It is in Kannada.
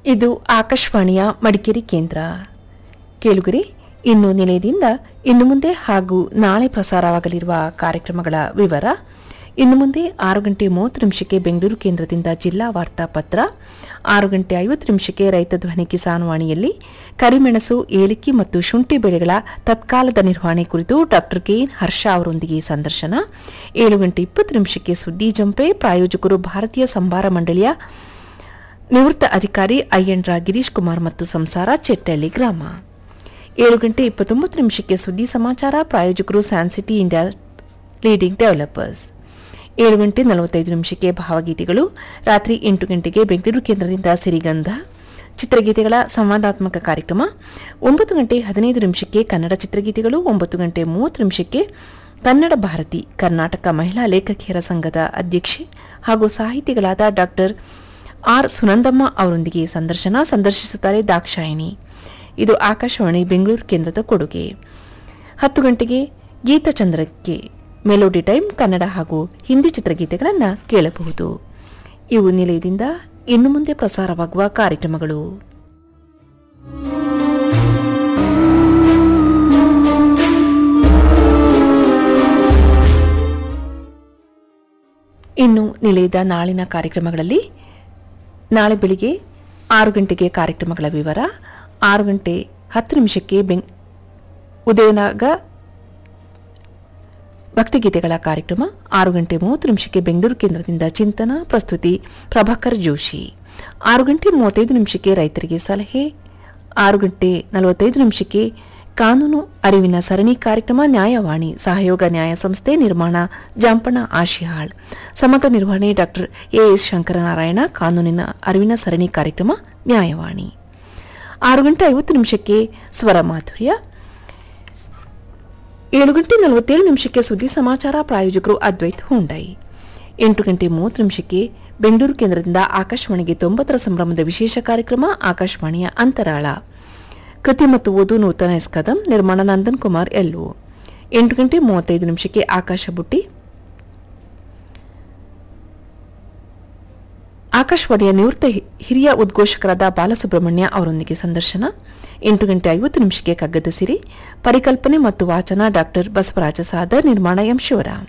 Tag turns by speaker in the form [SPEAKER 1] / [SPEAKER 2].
[SPEAKER 1] ಇದು ಆಕಾಶವಾಣಿಯ ಮಡಿಕೇರಿ ಕೇಂದ್ರ ಕೇಳುಗರಿ ಇನ್ನು ನಿಲಯದಿಂದ ಇನ್ನು ಮುಂದೆ ಹಾಗೂ ನಾಳೆ ಪ್ರಸಾರವಾಗಲಿರುವ ಕಾರ್ಯಕ್ರಮಗಳ ವಿವರ ಇನ್ನು ಮುಂದೆ ಆರು ಗಂಟೆ ಮೂವತ್ತು ನಿಮಿಷಕ್ಕೆ ಬೆಂಗಳೂರು ಕೇಂದ್ರದಿಂದ ಜಿಲ್ಲಾ ವಾರ್ತಾ ಪತ್ರ ಆರು ಗಂಟೆ ಐವತ್ತು ನಿಮಿಷಕ್ಕೆ ರೈತ ಧ್ವನಿ ಕಿಸಾನ್ ವಾಣಿಯಲ್ಲಿ ಕರಿಮೆಣಸು ಏಲಕ್ಕಿ ಮತ್ತು ಶುಂಠಿ ಬೆಳೆಗಳ ತತ್ಕಾಲದ ನಿರ್ವಹಣೆ ಕುರಿತು ಡಾಕ್ಟರ್ ಕೆಎನ್ ಹರ್ಷ ಅವರೊಂದಿಗೆ ಸಂದರ್ಶನ ಏಳು ಗಂಟೆ ಇಪ್ಪತ್ತು ನಿಮಿಷಕ್ಕೆ ಸುದ್ದಿ ಜಂಪೆ ಪ್ರಾಯೋಜಕರು ಭಾರತೀಯ ಸಂಭಾರ ಮಂಡಳಿಯ ನಿವೃತ್ತ ಅಧಿಕಾರಿ ಅಯ್ಯಂಡ್ರ ಗಿರೀಶ್ ಕುಮಾರ್ ಮತ್ತು ಸಂಸಾರ ಚೆಟ್ಟಳ್ಳಿ ಗ್ರಾಮ ಏಳು ಗಂಟೆ ಇಪ್ಪತ್ತೊಂಬತ್ತು ನಿಮಿಷಕ್ಕೆ ಸುದ್ದಿ ಸಮಾಚಾರ ಪ್ರಾಯೋಜಕರು ಸ್ಯಾನ್ಸಿಟಿ ಇಂಡಿಯಾ ಲೀಡಿಂಗ್ ಡೆವಲಪರ್ಸ್ ಏಳು ಗಂಟೆ ನಲವತ್ತೈದು ನಿಮಿಷಕ್ಕೆ ಭಾವಗೀತೆಗಳು ರಾತ್ರಿ ಎಂಟು ಗಂಟೆಗೆ ಬೆಂಗಳೂರು ಕೇಂದ್ರದಿಂದ ಸಿರಿಗಂಧ ಚಿತ್ರಗೀತೆಗಳ ಸಂವಾದಾತ್ಮಕ ಕಾರ್ಯಕ್ರಮ ಒಂಬತ್ತು ಗಂಟೆ ಹದಿನೈದು ನಿಮಿಷಕ್ಕೆ ಕನ್ನಡ ಚಿತ್ರಗೀತೆಗಳು ಒಂಬತ್ತು ಗಂಟೆ ಮೂವತ್ತು ನಿಮಿಷಕ್ಕೆ ಕನ್ನಡ ಭಾರತಿ ಕರ್ನಾಟಕ ಮಹಿಳಾ ಲೇಖಕಿಯರ ಸಂಘದ ಅಧ್ಯಕ್ಷೆ ಹಾಗೂ ಸಾಹಿತಿಗಳಾದ ಡಾಕ್ಟರ್ ಆರ್ ಸುನಂದಮ್ಮ ಅವರೊಂದಿಗೆ ಸಂದರ್ಶನ ಸಂದರ್ಶಿಸುತ್ತಾರೆ ದಾಕ್ಷಾಯಿಣಿ ಇದು ಆಕಾಶವಾಣಿ ಬೆಂಗಳೂರು ಕೇಂದ್ರದ ಕೊಡುಗೆ ಹತ್ತು ಗಂಟೆಗೆ ಗೀತಚಂದ್ರಕ್ಕೆ ಮೆಲೋಡಿ ಟೈಮ್ ಕನ್ನಡ ಹಾಗೂ ಹಿಂದಿ ಚಿತ್ರಗೀತೆಗಳನ್ನು ಕೇಳಬಹುದು ಇವು ನಿಲಯದಿಂದ ಇನ್ನು ಮುಂದೆ ಪ್ರಸಾರವಾಗುವ ಕಾರ್ಯಕ್ರಮಗಳು ಇನ್ನು ನಿಲಯದ ನಾಳಿನ ಕಾರ್ಯಕ್ರಮಗಳಲ್ಲಿ ನಾಳೆ ಬೆಳಿಗ್ಗೆ ಆರು ಗಂಟೆಗೆ ಕಾರ್ಯಕ್ರಮಗಳ ವಿವರ ಆರು ಗಂಟೆ ಹತ್ತು ನಿಮಿಷಕ್ಕೆ ಬೆಂಗ್ ಉದಯನಾಗ ಭಕ್ತಿಗೀತೆಗಳ ಕಾರ್ಯಕ್ರಮ ಆರು ಗಂಟೆ ಮೂವತ್ತು ನಿಮಿಷಕ್ಕೆ ಬೆಂಗಳೂರು ಕೇಂದ್ರದಿಂದ ಚಿಂತನ ಪ್ರಸ್ತುತಿ ಪ್ರಭಾಕರ್ ಜೋಶಿ ಆರು ಗಂಟೆ ಮೂವತ್ತೈದು ನಿಮಿಷಕ್ಕೆ ರೈತರಿಗೆ ಸಲಹೆ ಆರು ಗಂಟೆ ನಲವತ್ತೈದು ನಿಮಿಷಕ್ಕೆ ಕಾನೂನು ಅರಿವಿನ ಸರಣಿ ಕಾರ್ಯಕ್ರಮ ನ್ಯಾಯವಾಣಿ ಸಹಯೋಗ ನ್ಯಾಯ ಸಂಸ್ಥೆ ನಿರ್ಮಾಣ ಜಾಂಪಣ ಆಶಿಹಾಳ್ ಸಮಗ್ರ ನಿರ್ವಹಣೆ ಡಾಕ್ಟರ್ ಎಎಸ್ ಶಂಕರನಾರಾಯಣ ಕಾನೂನಿನ ಅರಿವಿನ ಸರಣಿ ಕಾರ್ಯಕ್ರಮ ನ್ಯಾಯವಾಣಿ ಆರು ಗಂಟೆ ಐವತ್ತು ನಿಮಿಷಕ್ಕೆ ಸ್ವರ ಮಾಧುರ್ಯ ಏಳು ಗಂಟೆ ನಲವತ್ತೇಳು ನಿಮಿಷಕ್ಕೆ ಸುದ್ದಿ ಸಮಾಚಾರ ಪ್ರಾಯೋಜಕರು ಅದ್ವೈತ್ ಹುಂಡೈ ಎಂಟು ಗಂಟೆ ಮೂವತ್ತು ನಿಮಿಷಕ್ಕೆ ಬೆಂಗಳೂರು ಕೇಂದ್ರದಿಂದ ಆಕಾಶವಾಣಿಗೆ ತೊಂಬತ್ತರ ಸಂಭ್ರಮದ ವಿಶೇಷ ಕಾರ್ಯಕ್ರಮ ಆಕಾಶವಾಣಿಯ ಅಂತರಾಳ ಕೃತಿ ಮತ್ತು ಓದು ನೂತನ ಎಸ್ ಕದಂ ನಿರ್ಮಾಣ ನಂದನ್ ಕುಮಾರ್ ಎಲ್ಲು ಎಂಟು ಗಂಟೆ ಮೂವತ್ತೈದು ನಿಮಿಷಕ್ಕೆ ಆಕಾಶ ಬುಟ್ಟಿ ಆಕಾಶವಾಣಿಯ ನಿವೃತ್ತ ಹಿ- ಹಿರಿಯ ಉದ್ಘೋಷಕರಾದ ಬಾಲಸುಬ್ರಹ್ಮಣ್ಯ ಅವರೊಂದಿಗೆ ಸಂದರ್ಶನ ಎಂಟು ಗಂಟೆ ಐವತ್ತು ನಿಮಿಷಕ್ಕೆ ಕಗ್ಗದ ಸಿರಿ ಪರಿಕಲ್ಪನೆ ಮತ್ತು ವಾಚನ ಡಾಕ್ಟರ್ ಬಸವರಾಜ ಸಾದರ್ ನಿರ್ಮಾಣ ಎಂ ಶಿವರಾಮ್